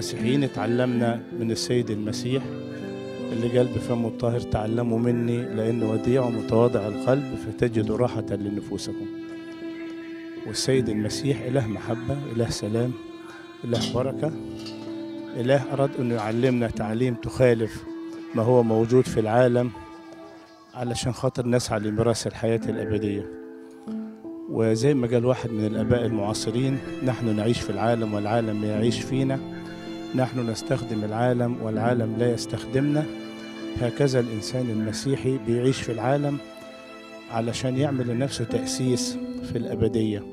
كمسيحيين اتعلمنا من السيد المسيح اللي قال بفمه الطاهر تعلموا مني لأن وديع ومتواضع القلب فتجدوا راحة لنفوسكم والسيد المسيح إله محبة إله سلام إله بركة إله أراد أنه يعلمنا تعليم تخالف ما هو موجود في العالم علشان خاطر نسعى لميراث الحياة الأبدية وزي ما قال واحد من الآباء المعاصرين نحن نعيش في العالم والعالم يعيش فينا نحن نستخدم العالم والعالم لا يستخدمنا هكذا الإنسان المسيحي بيعيش في العالم علشان يعمل لنفسه تأسيس في الأبدية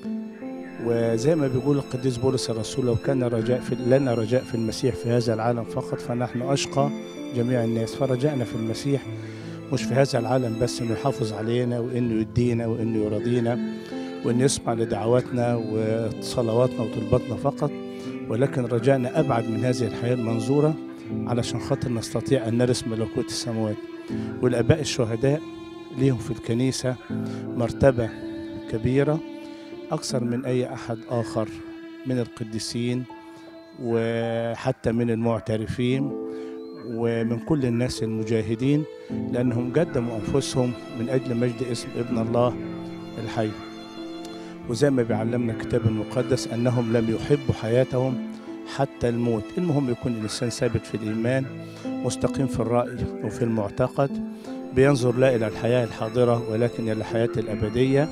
وزي ما بيقول القديس بولس الرسول لو كان رجاء في لنا رجاء في المسيح في هذا العالم فقط فنحن أشقى جميع الناس فرجائنا في المسيح مش في هذا العالم بس انه يحافظ علينا وانه يدينا وانه يرضينا وانه يسمع لدعواتنا وصلواتنا وطلباتنا فقط ولكن رجائنا ابعد من هذه الحياه المنظوره علشان خاطر نستطيع ان نرث ملكوت السماوات والاباء الشهداء ليهم في الكنيسه مرتبه كبيره اكثر من اي احد اخر من القديسين وحتى من المعترفين ومن كل الناس المجاهدين لأنهم قدموا أنفسهم من أجل مجد اسم ابن الله الحي وزي ما بيعلمنا الكتاب المقدس أنهم لم يحبوا حياتهم حتى الموت المهم يكون الإنسان ثابت في الإيمان مستقيم في الرأي وفي المعتقد بينظر لا إلى الحياة الحاضرة ولكن إلى الحياة الأبدية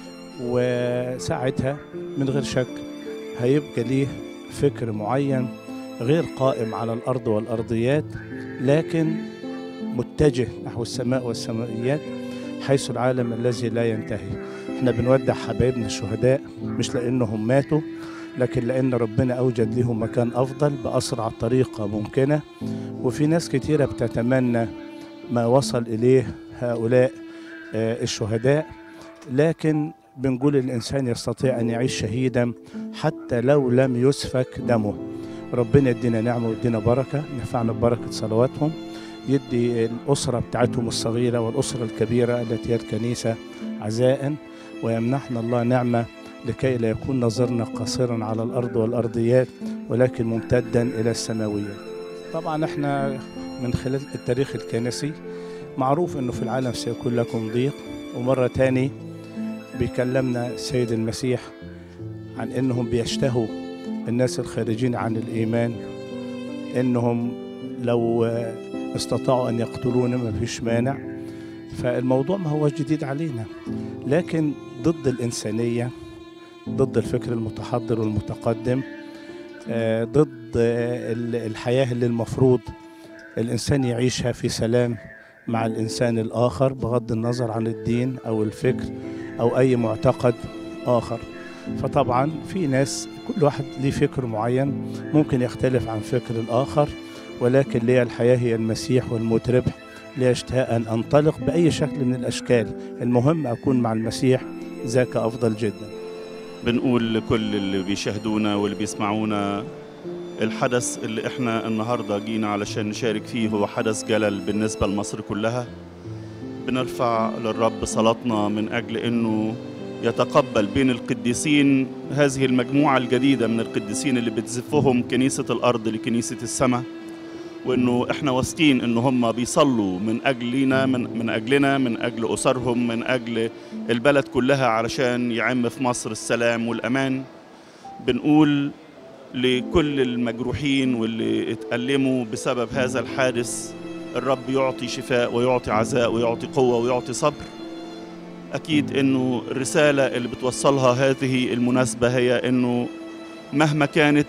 وساعتها من غير شك هيبقى ليه فكر معين غير قائم على الأرض والأرضيات لكن متجه نحو السماء والسمائيات حيث العالم الذي لا ينتهي احنا بنودع حبايبنا الشهداء مش لأنهم ماتوا لكن لأن ربنا أوجد لهم مكان أفضل بأسرع طريقة ممكنة وفي ناس كتيرة بتتمنى ما وصل إليه هؤلاء الشهداء لكن بنقول الإنسان يستطيع أن يعيش شهيدا حتى لو لم يسفك دمه ربنا يدينا نعمة ويدينا بركة نفعنا ببركة صلواتهم يدي الأسرة بتاعتهم الصغيرة والأسرة الكبيرة التي هي الكنيسة عزاء ويمنحنا الله نعمة لكي لا يكون نظرنا قاصرا على الأرض والأرضيات ولكن ممتدا إلى السماوية طبعا احنا من خلال التاريخ الكنسي معروف انه في العالم سيكون لكم ضيق ومرة تاني بيكلمنا السيد المسيح عن انهم بيشتهوا الناس الخارجين عن الإيمان إنهم لو استطاعوا أن يقتلونا ما فيش مانع فالموضوع ما هو جديد علينا لكن ضد الإنسانية ضد الفكر المتحضر والمتقدم ضد الحياة اللي المفروض الإنسان يعيشها في سلام مع الإنسان الآخر بغض النظر عن الدين أو الفكر أو أي معتقد آخر فطبعا في ناس كل واحد ليه فكر معين ممكن يختلف عن فكر الآخر ولكن لي الحياة هي المسيح والموت ربح لي اشتهاء أن أنطلق بأي شكل من الأشكال المهم أكون مع المسيح ذاك أفضل جدا بنقول لكل اللي بيشاهدونا واللي بيسمعونا الحدث اللي احنا النهارده جينا علشان نشارك فيه هو حدث جلل بالنسبة لمصر كلها بنرفع للرب صلاتنا من أجل أنه يتقبل بين القديسين هذه المجموعة الجديدة من القديسين اللي بتزفهم كنيسة الأرض لكنيسة السماء وإنه إحنا واثقين إن هم بيصلوا من أجلنا من, من أجلنا من أجل أسرهم من أجل البلد كلها علشان يعم في مصر السلام والأمان بنقول لكل المجروحين واللي اتألموا بسبب هذا الحادث الرب يعطي شفاء ويعطي عزاء ويعطي قوة ويعطي صبر أكيد أنه الرسالة اللي بتوصلها هذه المناسبة هي أنه مهما كانت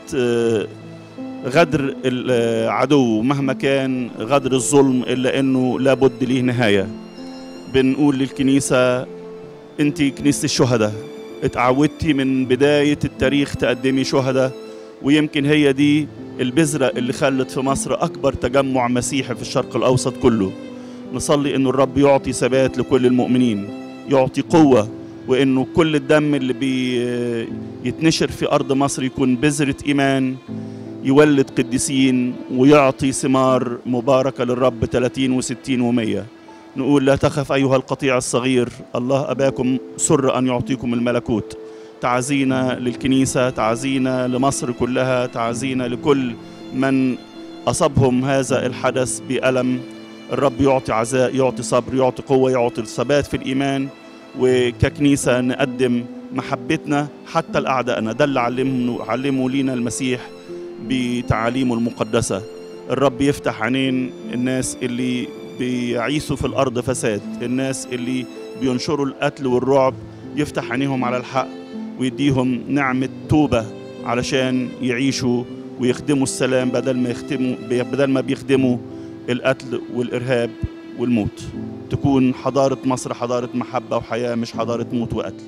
غدر العدو مهما كان غدر الظلم إلا أنه لابد ليه نهاية بنقول للكنيسة أنت كنيسة الشهداء اتعودتي من بداية التاريخ تقدمي شهداء ويمكن هي دي البذرة اللي خلت في مصر أكبر تجمع مسيحي في الشرق الأوسط كله نصلي أنه الرب يعطي ثبات لكل المؤمنين يعطي قوة وإنه كل الدم اللي بيتنشر في أرض مصر يكون بذرة إيمان يولد قديسين ويعطي ثمار مباركة للرب 30 و60 و100 نقول لا تخف أيها القطيع الصغير الله أباكم سر أن يعطيكم الملكوت تعزينا للكنيسة تعزينا لمصر كلها تعزينا لكل من أصابهم هذا الحدث بألم الرب يعطي عزاء يعطي صبر يعطي قوة يعطي ثبات في الإيمان وككنيسة نقدم محبتنا حتى لأعدائنا ده اللي علمه, علمه لينا المسيح بتعاليمه المقدسة الرب يفتح عينين الناس اللي بيعيشوا في الأرض فساد الناس اللي بينشروا القتل والرعب يفتح عينيهم على الحق ويديهم نعمة توبة علشان يعيشوا ويخدموا السلام بدل ما يخدموا بدل ما بيخدموا القتل والإرهاب والموت تكون حضارة مصر حضارة محبة وحياة مش حضارة موت وقتل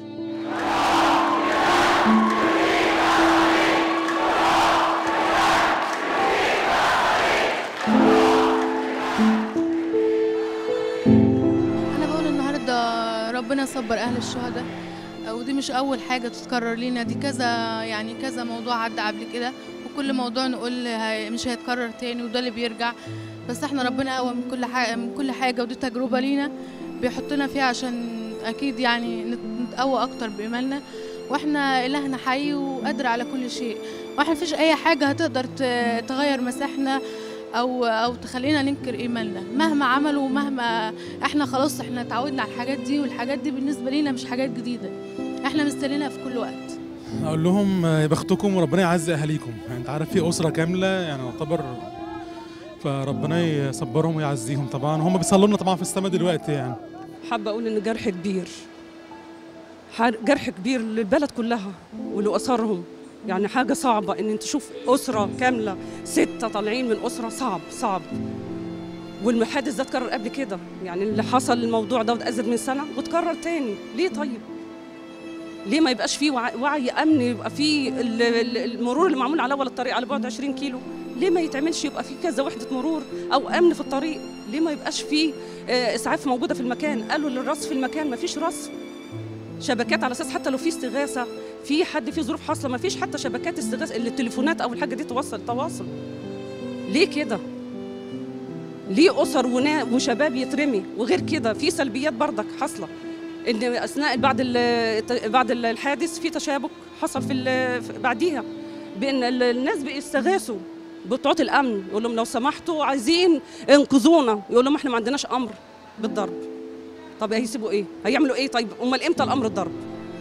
انا بقول النهارده ربنا يصبر اهل الشهداء ودي مش اول حاجه تتكرر لينا دي كذا يعني كذا موضوع عدى قبل كده وكل موضوع نقول هي- مش هيتكرر تاني وده اللي بيرجع بس احنا ربنا اقوى من كل حاجه من كل حاجه ودي تجربه لينا بيحطنا فيها عشان اكيد يعني نت- نتقوى اكتر بايماننا واحنا الهنا حي وقادر على كل شيء واحنا مفيش اي حاجه هتقدر ت- تغير مساحنا او او تخلينا ننكر ايماننا مهما عملوا ومهما احنا خلاص احنا اتعودنا على الحاجات دي والحاجات دي بالنسبه لينا مش حاجات جديده احنا مستنيينها في كل وقت اقول لهم يا بختكم وربنا يعز اهاليكم يعني انت عارف في اسره كامله يعني يعتبر فربنا يصبرهم ويعزيهم طبعا هم بيصلوا لنا طبعا في السماء دلوقتي يعني حابة أقول إن جرح كبير حر- جرح كبير للبلد كلها ولأسرهم يعني حاجة صعبة إن أنت تشوف أسرة كاملة ستة طالعين من أسرة صعب صعب والحادث ده اتكرر قبل كده يعني اللي حصل الموضوع ده أزيد من سنة واتكرر تاني ليه طيب؟ ليه ما يبقاش فيه وع- وعي أمن يبقى فيه ال- ال- المرور اللي معمول على أول الطريق على بعد 20 كيلو ليه ما يتعملش يبقى فيه كذا وحدة مرور أو أمن في الطريق ليه ما يبقاش فيه آه، اسعاف موجوده في المكان قالوا للرصف في المكان ما فيش رصف شبكات على اساس حتى لو في استغاثه في حد في ظروف حاصله ما فيش حتى شبكات استغاثه اللي التليفونات او الحاجه دي توصل تواصل ليه كده ليه اسر ونا وشباب يترمي وغير كده في سلبيات بردك حاصله ان اثناء بعد ال- بعد الحادث في تشابك حصل في ال- في- بعديها بان ال- الناس بيستغاثوا بتوع الامن يقول لهم لو سمحتوا عايزين انقذونا يقول لهم احنا ما عندناش امر بالضرب طب هيسيبوا ايه هيعملوا ايه طيب امال امتى الامر الضرب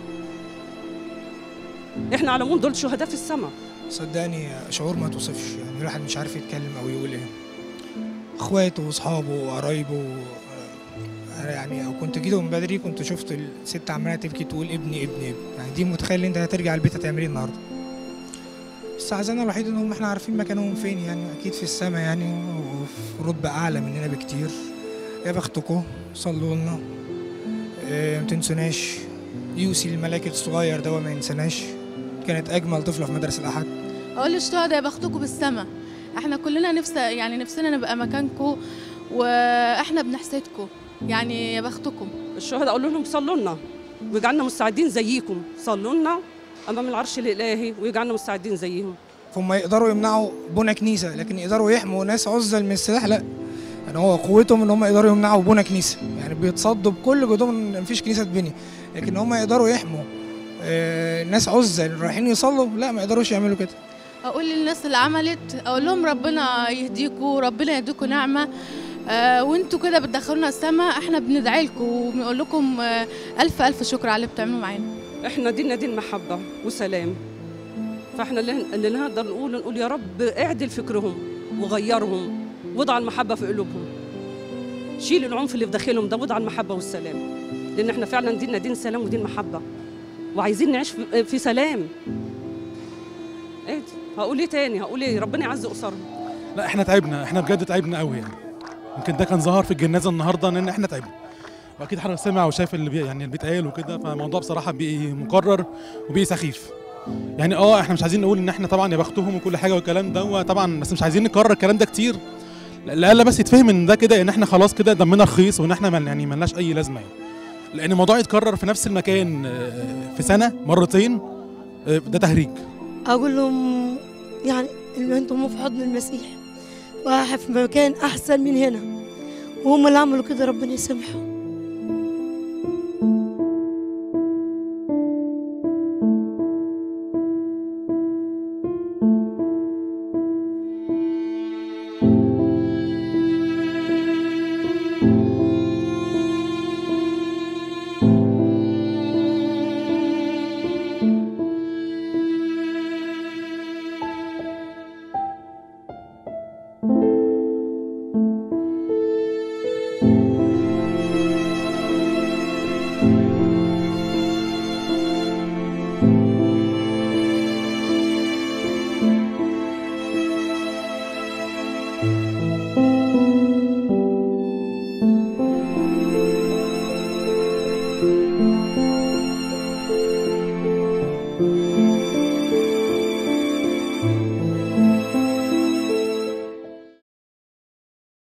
احنا على العموم دول شهداء في السماء صدقني شعور ما توصفش يعني الواحد مش عارف يتكلم او يقول ايه اخواته واصحابه وقرايبه آه، يعني او كنت جيت من بدري كنت شفت الست عماله تبكي تقول ابني ابني ابني يعني دي متخيل انت هترجع البيت هتعمل ايه النهارده بس عزانا الوحيد ان هم احنا عارفين مكانهم فين يعني اكيد في السماء يعني وفي رتبه اعلى مننا بكتير يا بختكم صلوا لنا آه، ما تنسوناش يوسي الملاك الصغير ده ما ينسناش كانت اجمل طفله في مدرسه الاحد اقول للشهداء يا بختكم بالسما احنا كلنا نفس يعني نفسنا نبقى مكانكم واحنا بنحسدكم يعني يا بختكم الشهداء اقول لهم صلوا لنا ويجعلنا مستعدين زيكم صلوا لنا امام العرش الالهي ويجعلنا مستعدين زيهم فهم يقدروا يمنعوا بنى كنيسه لكن يقدروا يحموا ناس عزل من السلاح لا يعني هو قوتهم ان هم يقدروا يمنعوا بنى كنيسه يعني بيتصدوا بكل جهدهم ان مفيش كنيسه تبني لكن هم يقدروا يحموا آه، ناس عزل رايحين يصلوا لا ما يقدروش يعملوا كده اقول للناس اللي عملت اقول لهم ربنا يهديكم ربنا يديكم نعمه آه وانتوا كده بتدخلونا السما احنا بندعي لكم وبنقول لكم آه الف الف شكر على اللي بتعملوه معانا احنا ديننا دين محبه وسلام فاحنا اللي اللي نقدر نقول نقول يا رب اعدل فكرهم وغيرهم وضع المحبه في قلوبهم شيل العنف اللي في داخلهم ده وضع المحبه والسلام لان احنا فعلا ديننا دين سلام ودين محبه وعايزين نعيش في- في سلام ايه دي؟ هقول ايه تاني هقول ايه ربنا يعز اسرهم لا احنا تعبنا احنا بجد تعبنا قوي يعني يمكن ده كان ظهر في الجنازه النهارده ان احنا تعبنا واكيد حضرتك سامع وشايف اللي بي يعني اللي بيتقال وكده فالموضوع بصراحه بقي مكرر وبقي سخيف يعني اه احنا مش عايزين نقول ان احنا طبعا يا بختهم وكل حاجه والكلام ده طبعا بس مش عايزين نكرر الكلام ده كتير لا بس يتفهم ان ده كده ان احنا خلاص كده دمنا رخيص وان احنا مل يعني ملناش اي لازمه يعني لان الموضوع يتكرر في نفس المكان آه، في سنه مرتين آه، ده تهريج اقول لهم يعني ان انتم في حضن المسيح وفي مكان احسن من هنا وهم اللي عملوا كده ربنا يسامحهم